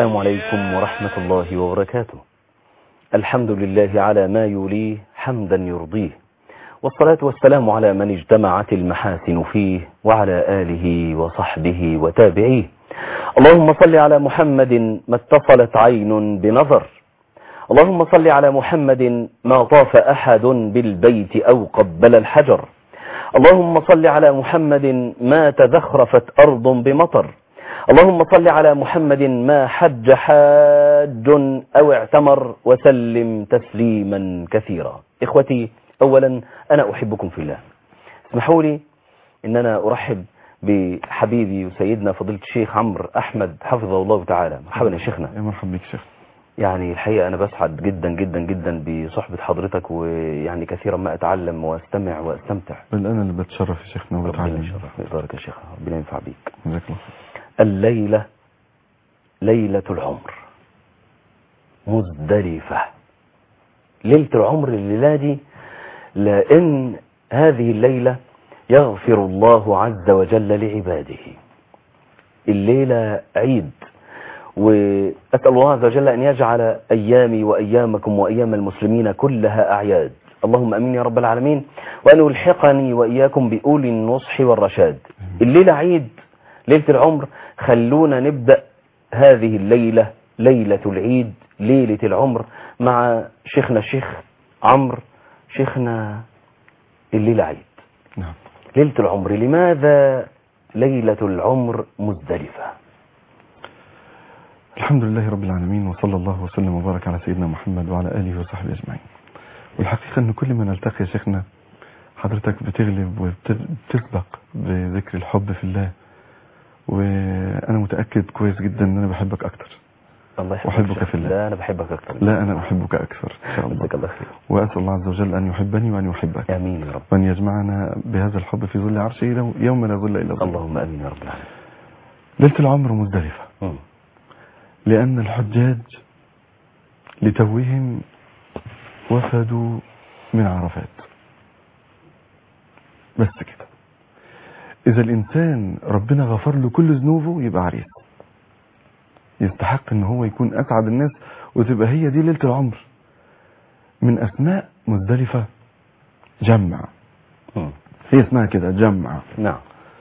السلام عليكم ورحمة الله وبركاته الحمد لله على ما يوليه حمدا يرضيه والصلاة والسلام على من اجتمعت المحاسن فيه وعلى آله وصحبه وتابعيه اللهم صل على محمد ما اتصلت عين بنظر اللهم صل على محمد ما طاف أحد بالبيت أو قبل الحجر اللهم صل على محمد ما تذخرفت أرض بمطر اللهم صل على محمد ما حج حاج أو اعتمر وسلم تسليما كثيرا إخوتي أولا أنا أحبكم في الله اسمحوا لي أن أنا أرحب بحبيبي وسيدنا فضيلة الشيخ عمرو أحمد حفظه الله تعالى مرحبا يا شيخنا يا مرحبا بك شيخ يعني الحقيقة أنا بسعد جدا جدا جدا بصحبة حضرتك ويعني كثيرا ما أتعلم وأستمع وأستمتع بل أنا اللي بتشرف يا شيخنا ربنا وبتعلم يشرف ويبارك يا شيخنا ربنا ينفع بيك جزاك الله خير الليلة ليلة العمر مزدلفة ليلة العمر الليلة دي لأن هذه الليلة يغفر الله عز وجل لعباده الليلة عيد وأسأل الله عز وجل أن يجعل أيامي وأيامكم وأيام المسلمين كلها أعياد اللهم أمين يا رب العالمين وأن يلحقني وإياكم بأولي النصح والرشاد الليلة عيد ليلة العمر خلونا نبدأ هذه الليلة ليلة العيد ليلة العمر مع شيخنا الشيخ عمرو شيخنا الليلة عيد نعم ليلة العمر لماذا ليلة العمر مزدلفة الحمد لله رب العالمين وصلى الله وسلم وبارك على سيدنا محمد وعلى آله وصحبه أجمعين والحقيقة أن كل ما نلتقي يا شيخنا حضرتك بتغلب وبتسبق بذكر الحب في الله وأنا متأكد كويس جدا أن أنا بحبك أكتر الله يحبك أحبك شيخ. في الله. لا أنا بحبك أكثر لا أنا أحبك أكثر إن شاء الله جزاك الله خير وأسأل الله عز وجل أن يحبني وأن يحبك آمين يا رب وأن يجمعنا بهذا الحب في ظل عرشه يوم- يوم لا ظل إلا ظله اللهم آمين يا رب العالمين ليلة العمر مزدلفة مم. لأن الحجاج لتوهم وفدوا من عرفات بس كده إذا الإنسان ربنا غفر له كل ذنوبه يبقى عريس يستحق إن هو يكون أسعد الناس وتبقى هي دي ليلة العمر من أسماء مزدلفة جمع مم. هي اسمها كده جمع نعم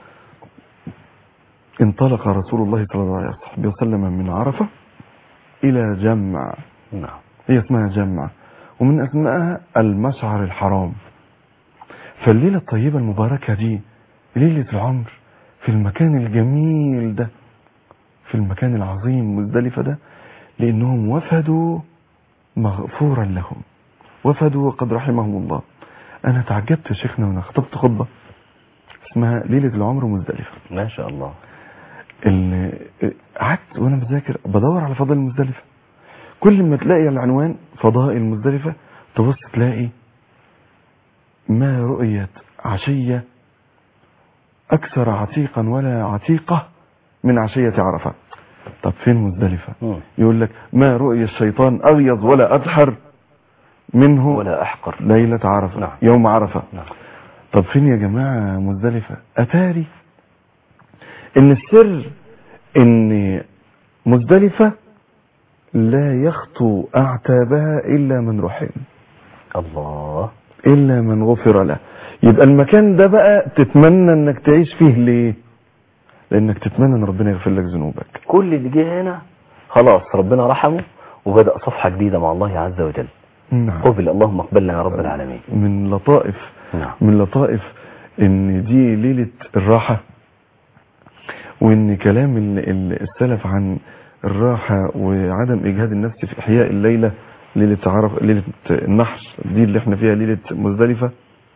انطلق رسول الله صلى الله عليه وسلم من عرفة إلى جمع نعم هي اسمها جمع ومن أسمائها المشعر الحرام فالليلة الطيبة المباركة دي ليلة العمر في المكان الجميل ده في المكان العظيم مزدلفة ده لأنهم وفدوا مغفورا لهم وفدوا وقد رحمهم الله أنا تعجبت يا شيخنا وأنا خطبت خطبة اسمها ليلة العمر مزدلفة ما شاء الله ال- قعدت وانا بذاكر بدور على فضائل المزدلفه كل ما تلاقي العنوان فضائل مزدلفه تبص تلاقي ما رؤيت عشيه اكثر عتيقا ولا عتيقه من عشيه عرفه طب فين مزدلفه مم. يقول لك ما رؤي الشيطان اغيظ ولا ادحر منه ولا أحقر ليله عرفه نعم. يوم عرفه نعم طب فين يا جماعة مزدلفة أتاري إن السر إن مزدلفة لا يخطو أعتابها إلا من رحم الله إلا من غفر له يبقى المكان ده بقى تتمنى إنك تعيش فيه ليه لأنك تتمنى إن ربنا يغفر لك ذنوبك كل اللي جه هنا خلاص ربنا رحمه وبدأ صفحة جديدة مع الله عز وجل نعم قبل اللهم اقبلنا يا رب العالمين من لطائف نعم من لطائف ان دي ليلة الراحة وان كلام ال- ال- السلف عن الراحة وعدم اجهاد النفس في احياء الليلة ليلة عرف ليلة النحر دي اللي احنا فيها ليلة مزدلفة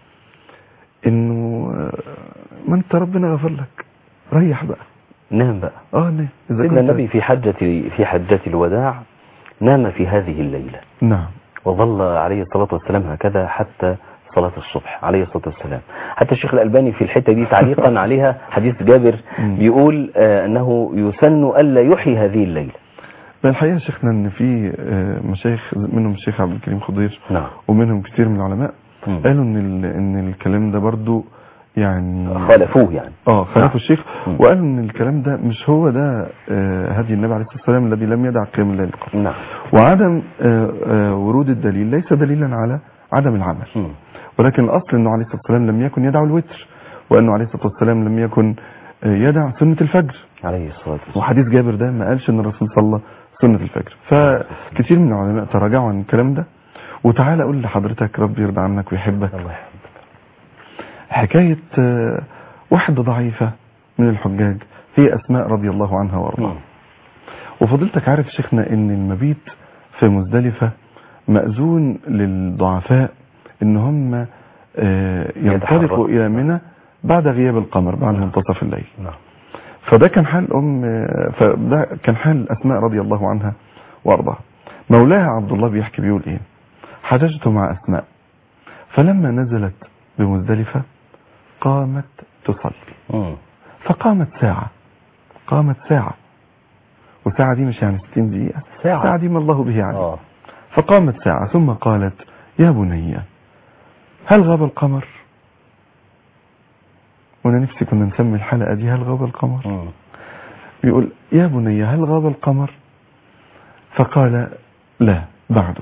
انه آه، ما انت ربنا غفر لك ريح بقى نام بقى اه نعم اذا سيدنا كنت النبي في حجة في حجة الوداع نام في هذه الليلة نعم وظل عليه الصلاة والسلام هكذا حتى صلاة الصبح عليه الصلاة والسلام حتى الشيخ الألباني في الحتة دي تعليقا عليها حديث جابر مم. بيقول آه، أنه يسن ألا يحيي هذه الليلة بل الحقيقة يا شيخنا ان في آه، مشايخ منهم الشيخ عبد الكريم خضير نعم ومنهم كتير من العلماء مم. قالوا ان ال- ان الكلام ده برضو يعني خالفوه يعني اه خلافوا الشيخ مم. وقالوا ان الكلام ده مش هو ده آه، هدي النبي عليه الصلاه والسلام الذي لم يدع قيام الليل قط نعم وعدم آه، آه، ورود الدليل ليس دليلا على عدم العمل مم. ولكن الاصل انه عليه الصلاه والسلام لم يكن يدع الوتر وانه عليه الصلاه والسلام لم يكن آه، يدع سنه الفجر عليه الصلاة والسلام وحديث جابر ده ما قالش ان الرسول صلى سنه الفجر فكثير من العلماء تراجعوا عن الكلام ده وتعالى اقول لحضرتك ربي يرضى عنك ويحبك الله يحفظك حكاية آه، واحدة ضعيفة من الحجاج هي أسماء رضي الله عنها وارضاها مم. وفضلتك عارف شيخنا ان المبيت في مزدلفة مأذون للضعفاء ان هم آه، ينطلقوا يتحركوا. الى منى بعد غياب القمر بعد منتصف الليل نعم فده كان حال ام آه، فده كان حال اسماء رضي الله عنها وارضاها مولاها عبد الله بيحكي بيقول ايه حججت مع اسماء فلما نزلت بمزدلفة قامت تصلي مم. فقامت ساعة قامت ساعة وساعة دي مش يعني 60 دقيقة ساعة. ساعة دي ما الله به عليم اه فقامت ساعة ثم قالت يا بني هل غاب القمر وانا نفسي كنا نسمي الحلقة دي هل غاب القمر مم. بيقول يا بني هل غاب القمر فقال لا بعده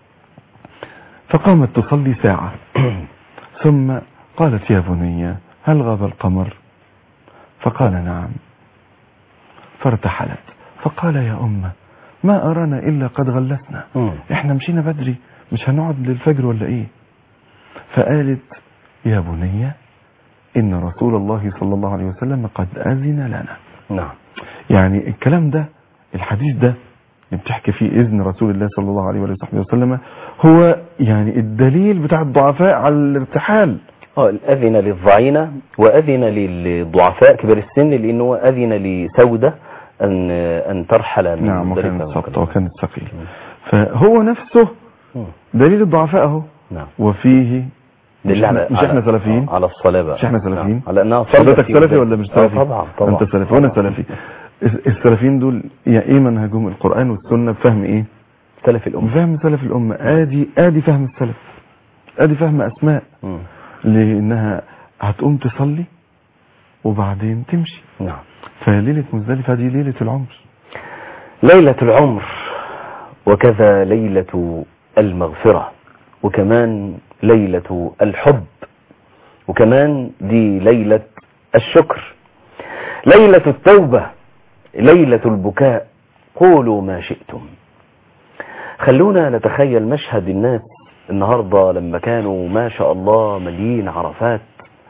فقامت تصلي ساعة ثم قالت يا بني هل غاب القمر فقال نعم فارتحلت فقال يا أمة ما أرانا إلا قد غلسنا مم. احنا مشينا بدري مش هنقعد للفجر ولا ايه فقالت يا بني إن رسول الله صلى الله عليه وسلم قد أذن لنا نعم يعني الكلام ده الحديث ده اللي بتحكي فيه إذن رسول الله صلى الله عليه وصحبه وسلم هو يعني الدليل بتاع الضعفاء على الارتحال اه أذن للضعينة وأذن للضعفاء كبار السن لأنه أذن لسودة أن أن ترحل من نعم مزدلفة وكانت وكذا. سقطة وكانت ثقيلة فهو نفسه مم. دليل الضعفاء اهو نعم وفيه مش دل احنا, على- مش احنا على- سلفيين آه، على الصلاة بقى مش احنا سلفيين نعم. على أنها حضرتك في سلفي مزدلفة. ولا مش آه، سلفي طبعا طبعا انت سلفي وانا طبعاً. سلفي الس- السلفيين دول يعني ايه منهجهم القرآن والسنة بفهم ايه سلف الأمة بفهم سلف الأمة ادي ادي فهم السلف ادي فهم اسماء مم. لانها هتقوم تصلي وبعدين تمشي نعم فليلة مزدلفة دي ليلة العمر ليلة العمر وكذا ليلة المغفرة وكمان ليلة الحب وكمان دي ليلة الشكر ليلة التوبة ليلة البكاء قولوا ما شئتم خلونا نتخيل مشهد الناس النهاردة لما كانوا ما شاء الله مليين عرفات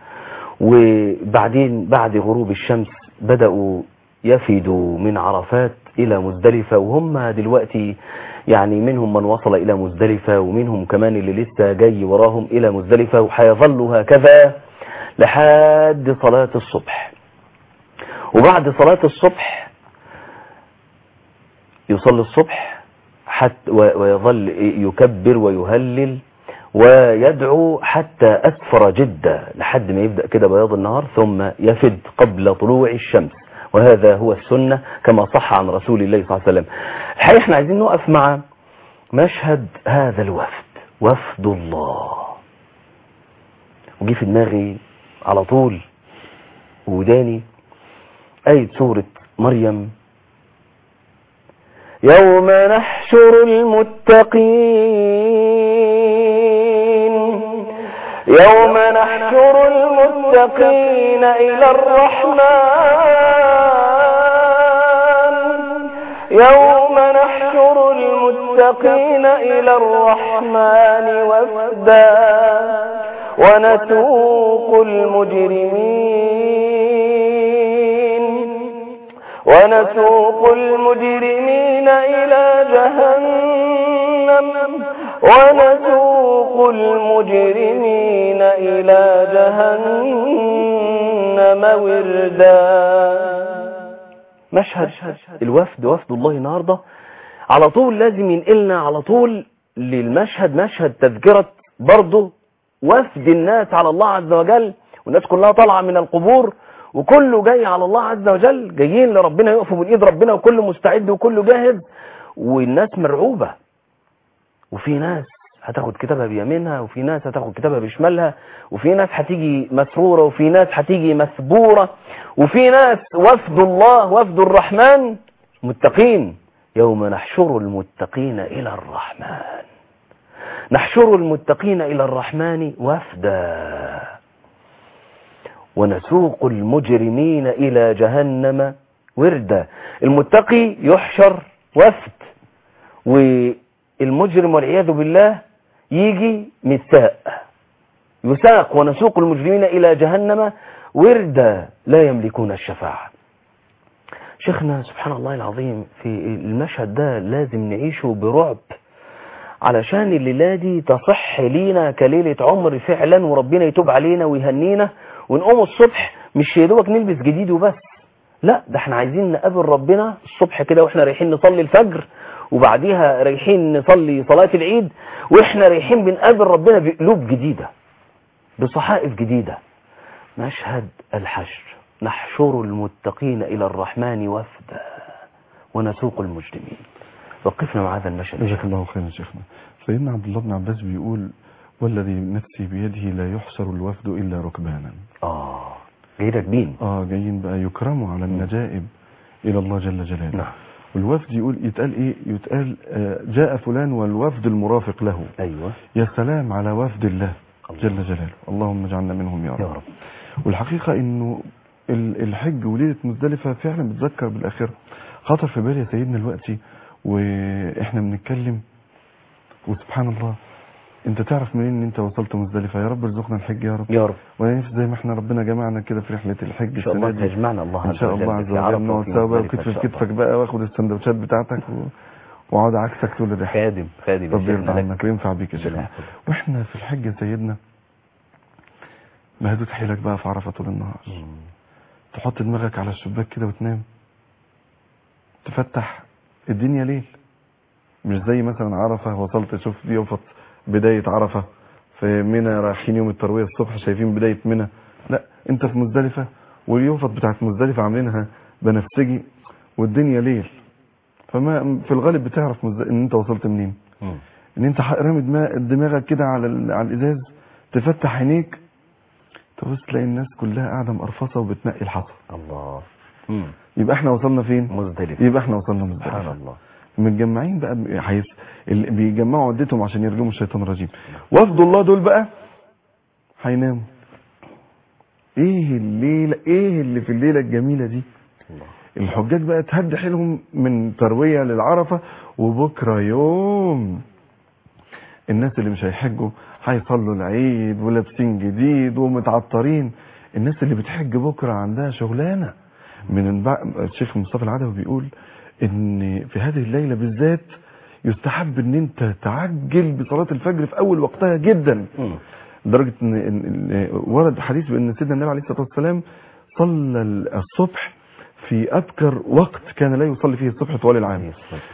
وبعدين بعد غروب الشمس بدأوا يفدوا من عرفات إلى مزدلفة وهم دلوقتي يعني منهم من وصل إلى مزدلفة ومنهم كمان اللي لسه جاي وراهم إلى مزدلفة وحيظلوا هكذا لحد صلاة الصبح وبعد صلاة الصبح يصلي الصبح حتى و- ويظل يكبر ويهلل ويدعو حتى أسفر جدا لحد ما يبدأ كده بياض النهار ثم يفد قبل طلوع الشمس وهذا هو السنة كما صح عن رسول الله صلى الله عليه وسلم الحقيقة احنا عايزين نقف مع مشهد هذا الوفد وفد الله وجي في دماغي على طول وداني آية سورة مريم يوم نحشر المتقين يوم نحشر المتقين إلى الرحمن يوم نحشر المتقين إلى الرحمن وفدا ونسوق المجرمين ونسوق المجرمين إلى جهنم ونسوق المجرمين إلى جهنم وردا مشهد الوفد وفد الله النهاردة على طول لازم ينقلنا على طول للمشهد مشهد تذكرة برضه وفد الناس على الله عز وجل والناس كلها طالعة من القبور وكله جاي على الله عز وجل جايين لربنا يقفوا بالايد ربنا وكله مستعد وكله جاهز والناس مرعوبة وفي ناس هتاخد كتابها بيمينها وفي ناس هتاخد كتابها بشمالها وفي ناس هتيجي مسرورة وفي ناس هتيجي مسبورة وفي ناس وفد الله وفد الرحمن متقين يوم نحشر المتقين إلى الرحمن نحشر المتقين إلى الرحمن وفدا ونسوق المجرمين إلى جهنم وردا المتقي يحشر وفد والمجرم والعياذ بالله يجي مساء يساق ونسوق المجرمين إلى جهنم وردا لا يملكون الشفاعة شيخنا سبحان الله العظيم في المشهد ده لازم نعيشه برعب علشان الليلة دي تصح لينا كليلة عمر فعلا وربنا يتوب علينا ويهنينا ونقوم الصبح مش يا دوبك نلبس جديد وبس لا ده احنا عايزين نقابل ربنا الصبح كده واحنا رايحين نصلي الفجر وبعديها رايحين نصلي صلاة العيد واحنا رايحين بنقابل ربنا بقلوب جديدة بصحائف جديدة مشهد الحشر نحشر المتقين إلى الرحمن وفدا ونسوق المجرمين وقفنا مع هذا المشهد جزاك الله خيرا شيخنا سيدنا عبد الله بن عباس بيقول والذي نفسي بيده لا يحشر الوفد إلا ركبانا آه جاي راكبين اه جايين بقى يكرموا على النجائب إلى الله جل جلاله نعم والوفد يقول يتقال ايه يتقال آه جاء فلان والوفد المرافق له أيوة يا سلام على وفد الله جل جلاله اللهم اجعلنا منهم يا يا رب رب والحقيقة انه ال- الحج وليلة مزدلفة فعلا بتذكر بالآخرة خطر في بالي يا سيدنا دلوقتي واحنا بنتكلم وسبحان الله انت تعرف منين ان انت وصلت مزدلفة يا رب ارزقنا الحج يا رب يا رب وانا نفسي زي ما احنا ربنا جمعنا كده في رحلة الحج إن شاء الله السنة دي تجمعنا الله ان عز شاء وجل الله عز في وجل عرفة نقعد وفي سوا بقى مزدلفة وكتف إن في شاء الله. كتفك بقى واخد السندوتشات بتاعتك و... واقعد عكسك طول الرحلة خادم خادم ربنا شيخنا يرضى لك. عنك وينفع بيك يا ربنا شيخنا يحفظك. واحنا في الحج يا سيدنا مهدود حيلك بقى في عرفة طول النهار مم. تحط دماغك على الشباك كده وتنام تفتح الدنيا ليل مش زي مثلا عرفة وصلت شوف دي يوفط بداية عرفة في منى رايحين يوم التروية الصبح شايفين بداية منى لا انت في مزدلفة واليوفط بتاعت مزدلفة عاملينها بنفسجي والدنيا ليل فما في الغالب بتعرف مزد... ان انت وصلت منين مم. ان انت ح- رامي دماغ- دماغك كده على ال- على الازاز تفتح عينيك تبص تلاقي الناس كلها قاعده مقرفصه وبتنقي الحصى الله مم. يبقى احنا وصلنا فين مزدلف يبقى احنا وصلنا سبحان مزدلفه الله متجمعين بقى ب- حيث اللي بيجمعوا عدتهم عشان يرجموا الشيطان الرجيم وفد الله دول بقى هيناموا ايه الليله ايه اللي في الليله الجميله دي الله الحجاج بقى تهد حيلهم من تروية للعرفة وبكرة يوم الناس اللي مش هيحجوا هيصلوا العيد ولابسين جديد ومتعطرين الناس اللي بتحج بكرة عندها شغلانة من البع- الشيخ مصطفى العدوي بيقول ان في هذه الليلة بالذات يستحب ان انت تعجل بصلاة الفجر في اول وقتها جدا مم. لدرجة ان إن- إن ورد حديث بان سيدنا النبي عليه الصلاة والسلام صلى الصبح في ابكر وقت كان لا يصلي فيه الصبح طوال العام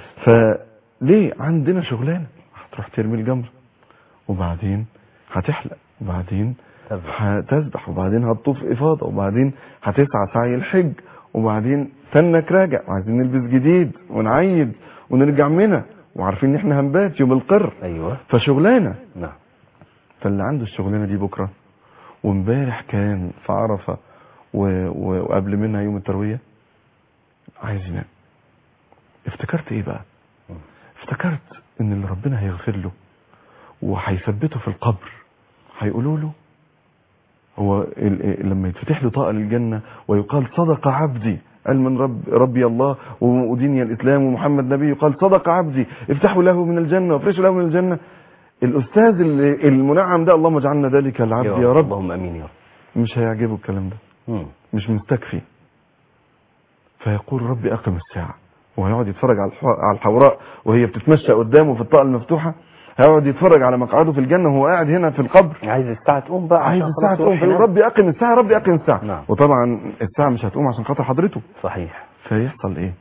فليه عندنا شغلانه هتروح ترمي الجمر وبعدين هتحلق وبعدين تذبح. هتذبح وبعدين هتطوف افاضه وبعدين هتسعى سعي الحج وبعدين تنك راجع وعايزين نلبس جديد ونعيد ونرجع منى وعارفين ان احنا هنبات يوم القر ايوه فشغلانه نعم فاللي عنده الشغلانه دي بكره وامبارح كان في عرفه و... و... وقبل منها يوم الترويه عايز ينام افتكرت ايه بقى مم. افتكرت ان اللي ربنا هيغفر له وهيثبته في القبر هيقولوا له هو ال- لما يتفتح له طاقه للجنه ويقال صدق عبدي قال من رب ربي الله وديني الاسلام ومحمد نبي يقال صدق عبدي افتحوا له من الجنه وافرشوا له من الجنه الاستاذ اللي- المنعم ده اللهم اجعلنا ذلك العبد يا رب اللهم امين يا رب مش هيعجبه الكلام ده مم. مش مستكفي فيقول ربي أقم الساعة وهيقعد يتفرج على الح- على الحوراء وهي بتتمشى قدامه في الطاقة المفتوحة هيقعد يتفرج على مقعده في الجنة وهو قاعد هنا في القبر عايز الساعة تقوم بقى عايز عشان الساعة خلاص تقوم يروح فيقول ينام. ربي أقم الساعة ربي أقم الساعة نعم. وطبعا الساعة مش هتقوم عشان خاطر حضرته صحيح فيحصل إيه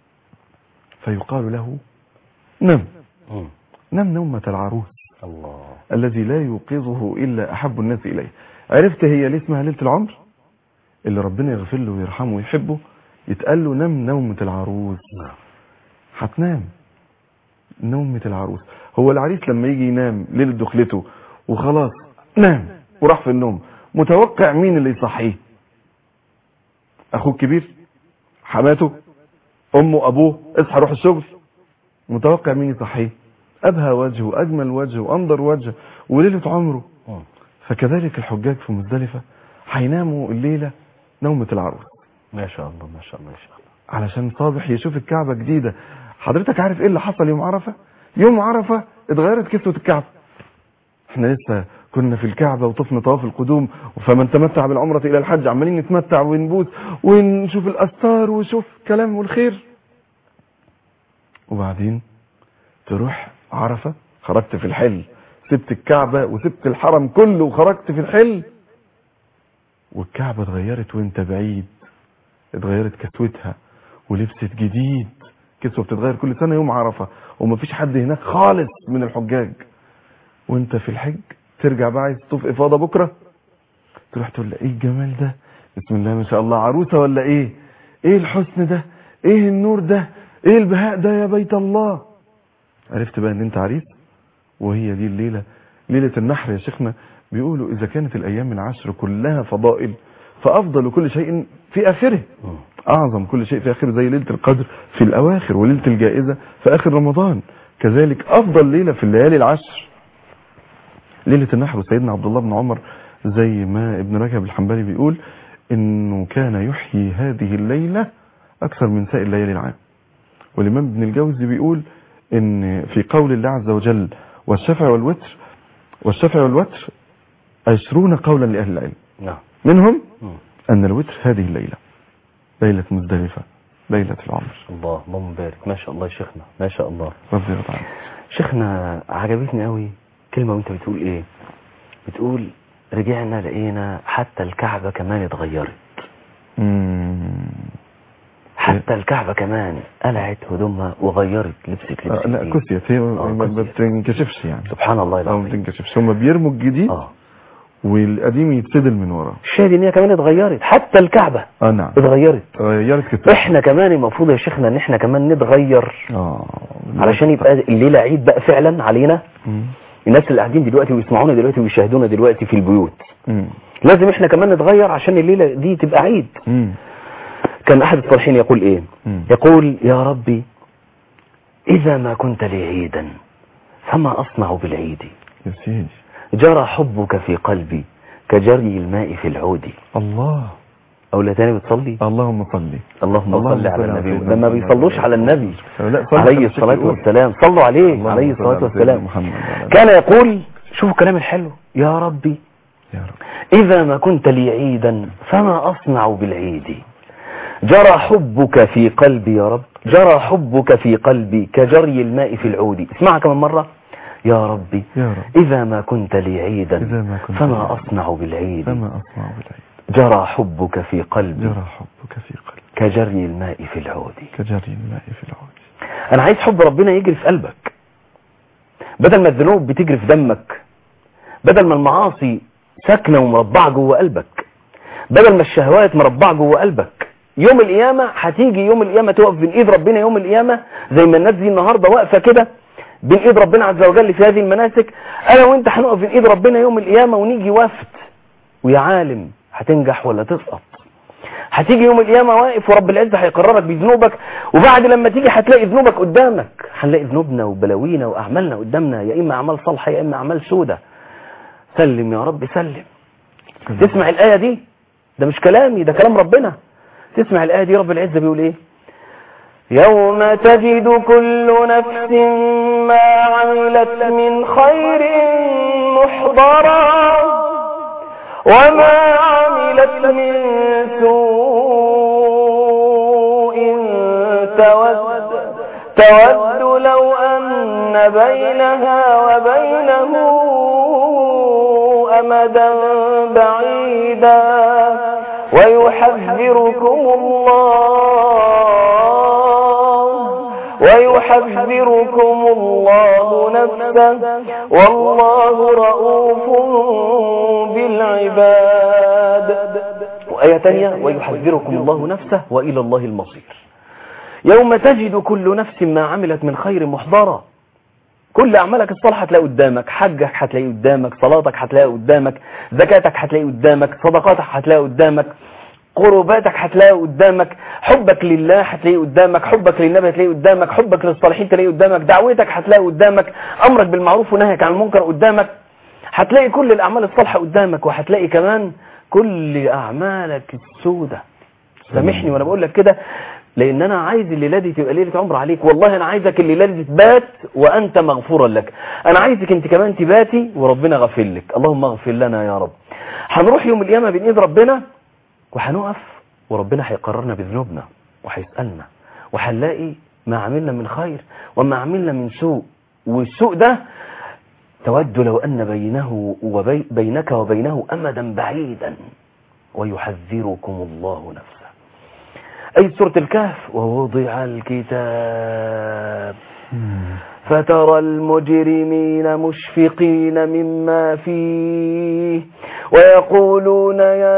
فيقال له نم مم. نم نومة العروس الله الذي لا يوقظه إلا أحب الناس إليه عرفت هي ليه اسمها ليلة العمر اللي ربنا يغفر له ويرحمه ويحبه يتقال له نم نومة العروس نعم هتنام نومة العروس هو العريس لما يجي ينام ليلة دخلته وخلاص نام وراح في النوم متوقع مين اللي يصحيه اخوه الكبير حماته امه ابوه اصحى روح الشغل متوقع مين يصحيه ابهى وجهه واجمل وجهه وانظر وجهه وليله عمره مم. فكذلك الحجاج في مزدلفه هيناموا الليله نومه العروس ما شاء الله ما شاء الله ما شاء الله علشان صابح يشوف الكعبه جديده حضرتك عارف ايه اللي حصل يوم عرفه يوم عرفه اتغيرت كسوه الكعبه احنا لسه كنا في الكعبه وطفنا طواف القدوم فمن تمتع بالعمره الى الحج عمالين نتمتع ونبوس ونشوف الاستار ونشوف كلام والخير وبعدين تروح عرفه خرجت في الحل سبت الكعبه وسبت الحرم كله وخرجت في الحل والكعبه اتغيرت وانت بعيد اتغيرت كسوتها ولبست جديد كسوه بتتغير كل سنه يوم عرفه ومفيش حد هناك خالص من الحجاج وانت في الحج ترجع بقى عايز تطوف افاضه بكره تروح تقول له ايه الجمال ده بسم الله ما شاء الله عروسه ولا ايه ايه الحسن ده ايه النور ده ايه البهاء ده يا بيت الله عرفت بقى ان انت عريس وهي دي الليله ليله النحر يا شيخنا بيقولوا اذا كانت الايام العشر كلها فضائل فافضل كل شيء في اخره مم. اعظم كل شيء في اخره زي ليله القدر في الاواخر وليله الجائزه في اخر رمضان كذلك افضل ليله في الليالي العشر ليله النحر وسيدنا عبد الله بن عمر زي ما ابن رجب الحنبلي بيقول انه كان يحيي هذه الليله اكثر من سائر ليالي العام والامام ابن الجوزي بيقول ان في قول الله عز وجل والشفع والوتر والشفع والوتر عشرون قولا لاهل العلم نعم منهم مم. ان الوتر هذه الليله ليله مزدلفه ليله العمر الله اللهم بارك ما شاء الله يا شيخنا ما شاء الله رضي الله عنه شيخنا عجبتني قوي كلمة وانت بتقول ايه بتقول رجعنا لقينا حتى الكعبة كمان اتغيرت مم. حتى الكعبة كمان قلعت هدومها وغيرت لبست لبس آه، لا جديد. كسيت هي آه، ما ما كسيت. بتنكشفش يعني سبحان الله اه ما العظيم بتنكشفش هم بيرموا الجديد اه والقديم يتسدل من وراه الشاهد ان هي كمان اتغيرت حتى الكعبة اه نعم اتغيرت غيرت كتير احنا كمان المفروض يا شيخنا ان احنا كمان نتغير اه علشان يبقى الليلة عيد بقى فعلا علينا مم. الناس اللي قاعدين دلوقتي ويسمعونا دلوقتي ويشاهدونا دلوقتي في البيوت مم. لازم احنا كمان نتغير عشان الليلة دي تبقى عيد مم. كان احد الصالحين يقول ايه مم. يقول يا ربي اذا ما كنت لي عيدا فما اصنع بالعيد يا سيدي جرى حبك في قلبي كجري الماء في العود الله او لا تاني بتصلي اللهم صل اللهم اللهم صل على صل على النبي سيدنا ده ما محمد. بيصلوش على النبي لا، صل عليه على الصلاة الشيخ والسلام صلوا عليه اللهم عليه صل على الصلاة سيدنا والسلام محمد وعلى آله. كان يقول شوفوا الكلام الحلو يا ربي يا رب إذا ما كنت لي عيدا فما أصنع بالعيد جرى حبك في قلبي يا رب جرى حبك في قلبي كجري الماء في العود اسمعها كمان مرة يا ربي يا رب إذا ما كنت لي عيدا إذا ما كنت لي فما عيداً أصنع بالعيد فما أصنع بالعيد جرى حبك في قلبي جرى حبك في قلبي كجري الماء في العود كجري الماء في العود أنا عايز حب ربنا يجري في قلبك بدل ما الذنوب بتجري في دمك بدل ما المعاصي ساكنة ومربعة جوه قلبك بدل ما الشهوات مربعة جوه قلبك يوم القيامة هتيجي يوم القيامة تقف بين ايد ربنا يوم القيامة زي ما الناس دي النهاردة واقفة كده بين ايد ربنا عز وجل في هذه المناسك انا وانت هنقف بين ايد ربنا يوم القيامة ونيجي وفد ويا عالم هتنجح ولا تسقط هتيجي يوم القيامة واقف ورب العزة هيقررك بذنوبك وبعد لما تيجي هتلاقي ذنوبك قدامك هنلاقي ذنوبنا وبلاوينا وأعمالنا قدامنا يا إما أعمال صالحة يا إما أعمال سودة سلم يا رب سلم تسمع الآية دي ده مش كلامي ده كلام ربنا تسمع الآية دي رب العزة بيقول إيه يوم تجد كل نفس ما عملت من خير محضرا وما عملت من سوء تود تود لو أن بينها وبينه أمدا بعيدا ويحذركم الله ويحذركم الله نفسه والله رؤوف بالعباد وآية تانية ويحذركم الله نفسه وإلى الله المصير يوم تجد كل نفس ما عملت من خير محضرة كل اعمالك الصالحه هتلاقي قدامك حجك هتلاقيه قدامك صلاتك هتلاقي قدامك زكاتك هتلاقي قدامك صدقاتك هتلاقي قدامك قرباتك هتلاقي قدامك حبك لله هتلاقيه قدامك حبك للنبي هتلاقيه قدامك حبك للصالحين تلاقيه قدامك دعوتك هتلاقي قدامك امرك بالمعروف ونهيك عن المنكر قدامك هتلاقي كل الاعمال الصالحه قدامك وهتلاقي كمان كل اعمالك السودة سامحني وانا بقول لك كده لان انا عايز الليله دي تبقى ليله عمر عليك والله انا عايزك الليله دي تبات وانت مغفورا لك انا عايزك انت كمان تباتي وربنا غفر لك اللهم اغفر لنا يا رب هنروح يوم القيامه بين ايد ربنا وهنقف وربنا هيقررنا بذنوبنا وهيسالنا وهنلاقي ما عملنا من خير وما عملنا من سوء والسوء ده تود لو أن بينه وبينك وبينه أمدا بعيدا ويحذركم الله نفسه أي سورة الكهف ووضع الكتاب فترى المجرمين مشفقين مما فيه ويقولون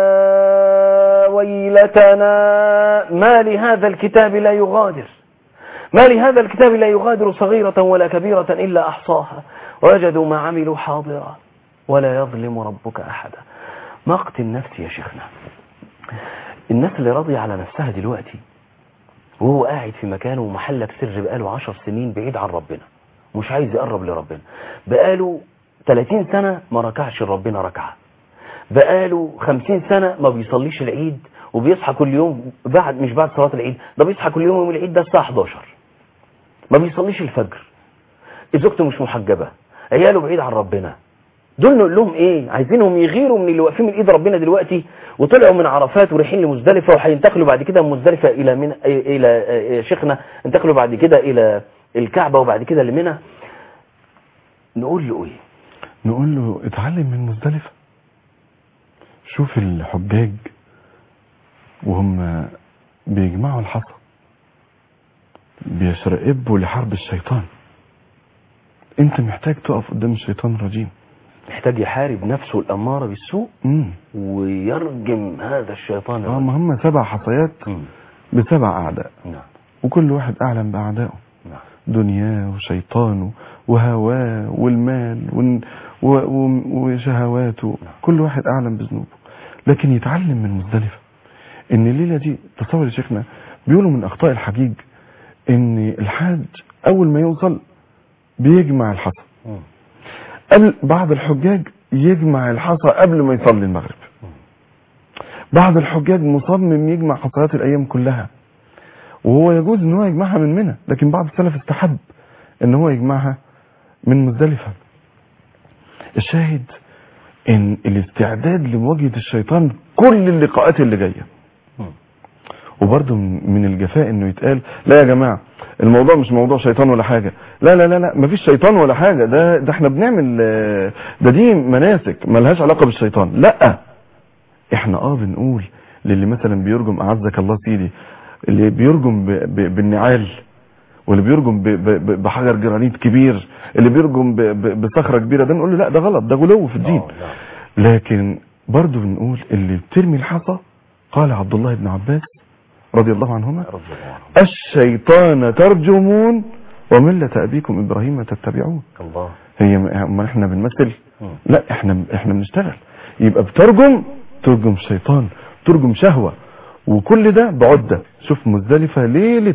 يا ويلتنا ما لهذا الكتاب لا يغادر ما لهذا الكتاب لا يغادر صغيرة ولا كبيرة إلا أحصاها وجدوا ما عملوا حاضرا ولا يظلم ربك أحدا مقت النفس يا شيخنا الناس اللي راضية على نفسها دلوقتي وهو قاعد في مكانه ومحلك سر بقاله عشر سنين بعيد عن ربنا مش عايز يقرب لربنا بقاله 30 سنة ما ركعش لربنا ركعة بقاله 50 سنة ما بيصليش العيد وبيصحى كل يوم بعد مش بعد صلاة العيد ده بيصحى كل يوم يوم العيد ده الساعة 11 ما بيصليش الفجر زوجته مش محجبة عياله بعيد عن ربنا دول نقول لهم ايه عايزينهم يغيروا من اللي واقفين من ايد ربنا دلوقتي وطلعوا من عرفات ورايحين لمزدلفه وهينتقلوا بعد كده من مزدلفه الى من الى شيخنا انتقلوا بعد كده الى الكعبه وبعد كده لمنى نقول له ايه نقول له اتعلم من مزدلفة شوف الحجاج وهم بيجمعوا الحصى بيشرقبوا لحرب الشيطان انت محتاج تقف قدام الشيطان الرجيم محتاج يحارب نفسه الاماره بالسوء امم ويرجم هذا الشيطان اه الرجيم. ما هم سبع حصيات مم. بسبع اعداء نعم وكل واحد اعلم باعدائه نعم دنياه وشيطانه وهواه والمال ون- و- و- وشهواته كل واحد اعلم بذنوبه لكن يتعلم من مزدلفه ان الليله دي تصور يا شيخنا بيقولوا من اخطاء الحجيج ان الحاج اول ما يوصل بيجمع الحصى مم. قبل بعض الحجاج يجمع الحصى قبل ما يصلي المغرب بعض الحجاج مصمم يجمع حصيات الايام كلها وهو يجوز ان هو يجمعها من منى لكن بعض السلف استحب ان هو يجمعها من مزدلفه الشاهد ان الاستعداد لمواجهه الشيطان كل اللقاءات اللي جايه مم. وبرضه من من الجفاء انه يتقال لا يا جماعه الموضوع مش موضوع شيطان ولا حاجه لا لا لا لا مفيش شيطان ولا حاجه ده ده احنا بنعمل آه، ده دي مناسك ملهاش علاقه بالشيطان لا احنا اه بنقول للي مثلا بيرجم اعزك الله سيدي اللي بيرجم ب- ب- بالنعال واللي بيرجم ب- ب- ب- بحجر جرانيت كبير اللي بيرجم ب- ب- بصخره كبيره ده نقول له لا ده غلط ده غلو في الدين آه، نعم. لكن برضه بنقول اللي بترمي الحصى قال عبد الله بن عباس رضي الله عنهما رضي الله عنه. الشيطان ترجمون وملة أبيكم إبراهيم تتبعون الله هي ما احنا بنمثل مم. لا احنا احنا بنشتغل يبقى بترجم ترجم شيطان ترجم شهوة وكل ده بعدة شوف مزدلفة ليلة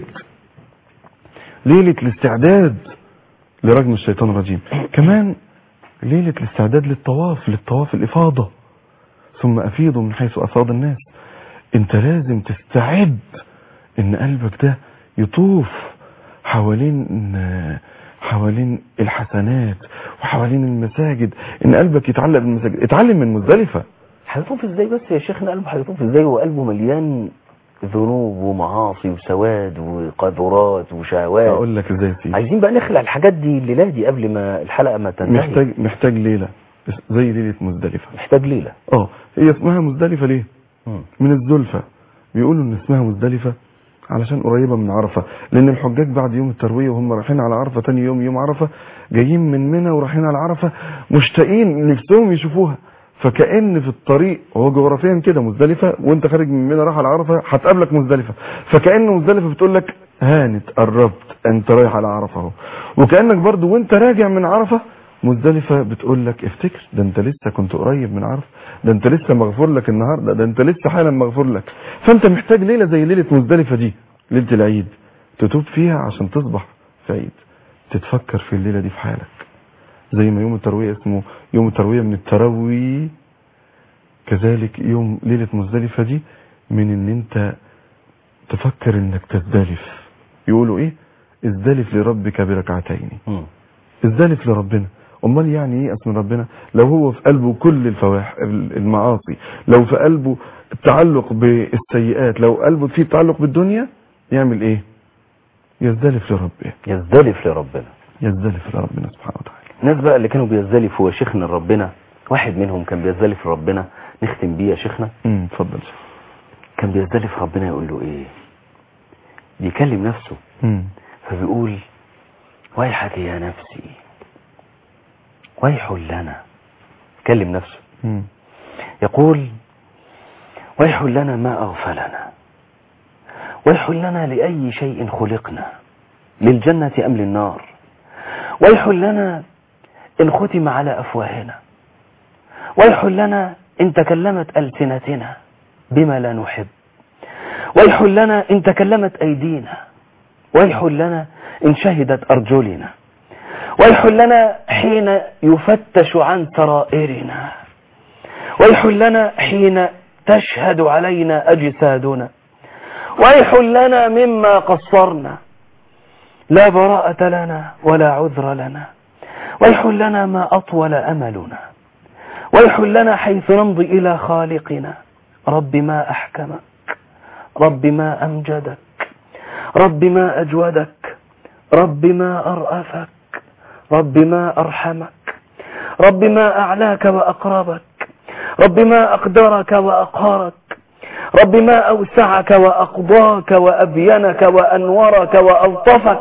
ليلة الاستعداد لرجم الشيطان الرجيم كمان ليلة الاستعداد للطواف للطواف الإفاضة ثم أفيضوا من حيث أفاض الناس انت لازم تستعد ان قلبك ده يطوف حوالين حوالين الحسنات وحوالين المساجد ان قلبك يتعلق بالمساجد اتعلم من مزدلفة هيطوف ازاي بس يا شيخنا قلبه هيطوف ازاي وقلبه مليان ذنوب ومعاصي وسواد وقذرات وشهوات اقول لك ازاي يا سيدي عايزين بقى نخلع الحاجات دي الليله دي قبل ما الحلقه ما تنتهي محتاج محتاج ليلة زي ليلة مزدلفة محتاج ليله اه هي اسمها مزدلفة ليه مم. من الزلفة بيقولوا ان اسمها مزدلفة علشان قريبة من عرفة لان الحجاج بعد يوم التروية وهم رايحين على عرفة تاني يوم يوم عرفة جايين من منى ورايحين على عرفة مشتاقين نفسهم يشوفوها فكأن في الطريق هو جغرافيا كده مزدلفة وانت خارج من منى رايح على عرفة هتقابلك مزدلفة فكأن مزدلفة بتقول لك هانت قربت انت رايح على عرفة اهو وكأنك برضو وانت راجع من عرفة مزدلفة بتقول لك افتكر ده انت لسه كنت قريب من عرفة ده انت لسه مغفور لك النهاردة ده انت لسه حالا مغفور لك فانت محتاج ليلة زي ليلة مزدلفة دي ليلة العيد تتوب فيها عشان تصبح في عيد تتفكر في الليلة دي في حالك زي ما يوم التروية اسمه يوم التروية من التروي كذلك يوم ليلة مزدلفة دي من ان انت تفكر انك تزدلف يقولوا ايه ازدلف لربك بركعتين مم. ازدلف لربنا امال يعني ايه اسم ربنا لو هو في قلبه كل الفواح المعاصي لو في قلبه التعلق بالسيئات لو قلبه فيه تعلق بالدنيا يعمل ايه يزدلف لربه يزدلف لربنا يزدلف لربنا سبحانه وتعالى الناس بقى اللي كانوا بيزدلفوا يا شيخنا لربنا واحد منهم كان بيزدلف لربنا نختم بيه يا شيخنا امم اتفضل كان بيزدلف ربنا يقول له ايه بيكلم نفسه امم فبيقول ويحك يا نفسي ويح لنا كلم نفسه امم يقول ويح لنا ما أغفلنا ويح لنا لأي شيء خلقنا للجنة أم للنار ويح لنا إن ختم على أفواهنا ويح لنا إن تكلمت ألسنتنا بما لا نحب ويح لنا إن تكلمت أيدينا ويح لنا إن شهدت أرجلنا ويح لنا حين يفتش عن سرائرنا ويح لنا حين تشهد علينا أجسادنا ويح لنا مما قصرنا لا براءة لنا ولا عذر لنا ويح لنا ما أطول أملنا ويح لنا حيث نمضي إلى خالقنا رب ما أحكمك رب ما أمجدك رب ما أجودك رب ما أرأفك رب ما أرحمك رب ما أعلاك وأقربك رب ما أقدرك وأقهرك رب ما أوسعك وأقضاك وأبينك وأنورك وألطفك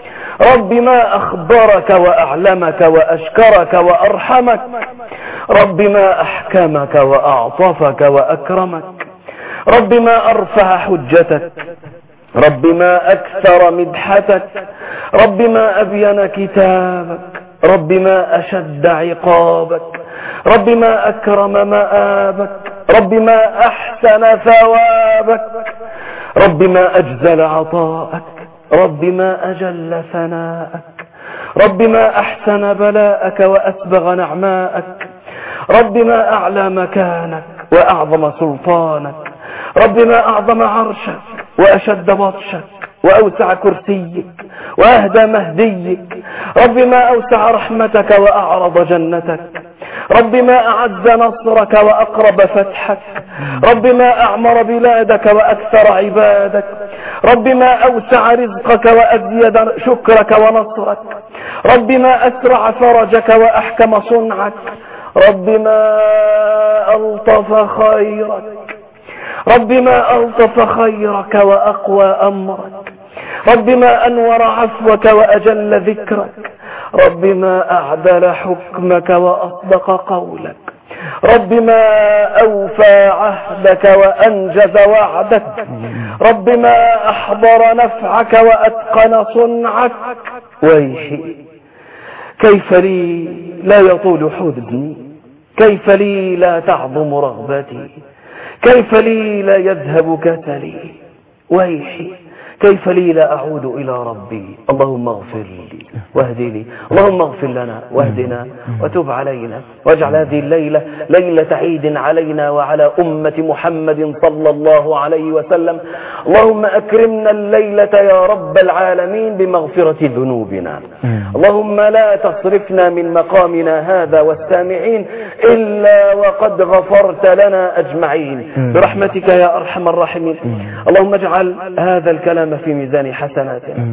رب ما أخبرك وأعلمك وأشكرك وأرحمك رب ما أحكمك وأعطفك وأكرمك رب ما أرفع حجتك رب ما أكثر مدحتك رب ما أبين كتابك رب ما أشد عقابك رب ما أكرم مآبك رب ما أحسن ثوابك رب ما أجزل عطاءك رب ما أجل ثناءك رب ما أحسن بلاءك وأسبغ نعماءك رب ما أعلى مكانك وأعظم سلطانك رب ما أعظم عرشك وأشد بطشك وأوسع كرسيك وأهدى مهديك رب ما أوسع رحمتك وأعرض جنتك رب ما أعز نصرك وأقرب فتحك رب ما أعمر بلادك وأكثر عبادك رب ما أوسع رزقك وأزيد شكرك ونصرك رب ما أسرع فرجك وأحكم صنعك رب ما ألطف خيرك رب ما ألطف خيرك وأقوى أمرك رب ما أنور عفوك وأجل ذكرك رب ما أعدل حكمك وأصدق قولك رب ما أوفى عهدك وأنجز وعدك رب ما أحضر نفعك وأتقن صنعك ويحي كيف لي لا يطول حزني كيف لي لا تعظم رغبتي كيف لي لا يذهب كسلي ويحي كيف لي لا أعود إلى ربي اللهم اغفر لي واهدني اللهم اغفر لنا واهدنا وتب علينا واجعل هذه الليلة ليلة عيد علينا وعلى أمة محمد صلى الله عليه وسلم اللهم أكرمنا الليلة يا رب العالمين بمغفرة ذنوبنا اللهم لا تصرفنا من مقامنا هذا والسامعين إلا وقد غفرت لنا أجمعين برحمتك يا أرحم الراحمين اللهم اجعل هذا الكلام في ميزان حسناتنا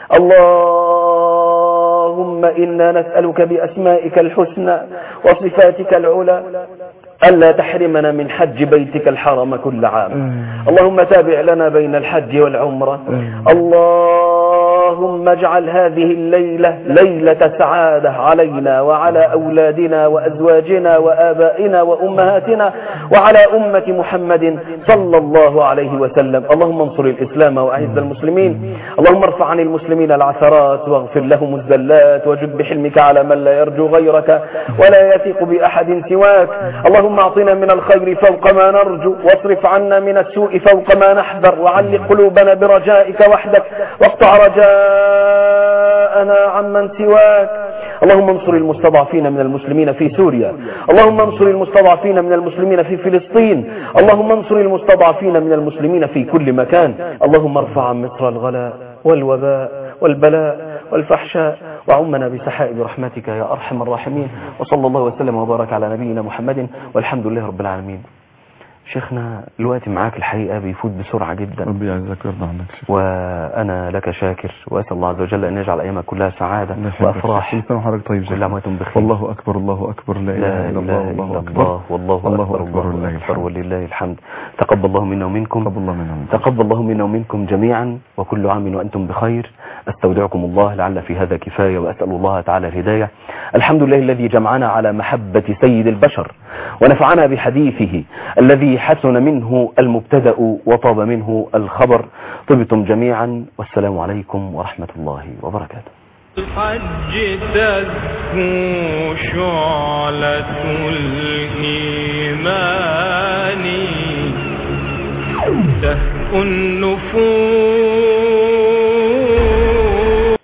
اللهم إنا نسألك بأسمائك الحسنى وصفاتك العلى ألا تحرمنا من حج بيتك الحرم كل عام اللهم تابع لنا بين الحج والعمرة اللهم اجعل هذه الليلة ليلة سعادة علينا وعلى أولادنا وأزواجنا وآبائنا وأمهاتنا وعلى أمة محمد صلى الله عليه وسلم اللهم انصر الإسلام وأعز المسلمين اللهم ارفع عن المسلمين العثرات واغفر لهم الزلات وجد بحلمك على من لا يرجو غيرك ولا يثق بأحد سواك اللهم اعطنا من الخير فوق ما نرجو واصرف عنا من السوء فوق ما نحذر وعلق قلوبنا برجائك وحدك واقطع رجاءنا عمن سواك اللهم انصر المستضعفين من المسلمين في سوريا اللهم انصر المستضعفين من المسلمين في فلسطين اللهم انصر المستضعفين من المسلمين في كل مكان اللهم ارفع عن مصر الغلاء والوباء والبلاء والفحشاء وعمنا بسحائب رحمتك يا أرحم الراحمين وصلى الله وسلم وبارك على نبينا محمد والحمد لله رب العالمين شيخنا الوقت معاك الحقيقة بيفوت بسرعة جدا ربي يعزك ويرضى عنك شيخ وأنا لك شاكر وأسأل الله عز وجل أن يجعل أيامك كلها سعادة الله يحفظك. وأفراح كل سنة وحضرتك طيب كل عام وأنتم بخير والله أكبر الله أكبر لا إله إلا الله والله أكبر والله أكبر الله أكبر الله ولله أكبر الحمد ولله الحمد تقبل الله منا ومنكم تقبل الله منا ومنكم. تقبل الله منا ومنكم جميعا وكل عام وأنتم بخير أستودعكم الله لعل في هذا كفاية وأسأل الله تعالى الهداية الحمد لله الذي جمعنا على محبة سيد البشر ونفعنا بحديثه الذي حسن منه المبتدأ وطاب منه الخبر طبتم جميعا والسلام عليكم ورحمة الله وبركاته الحج تزكو شعلة الإيمان تهفو النفوس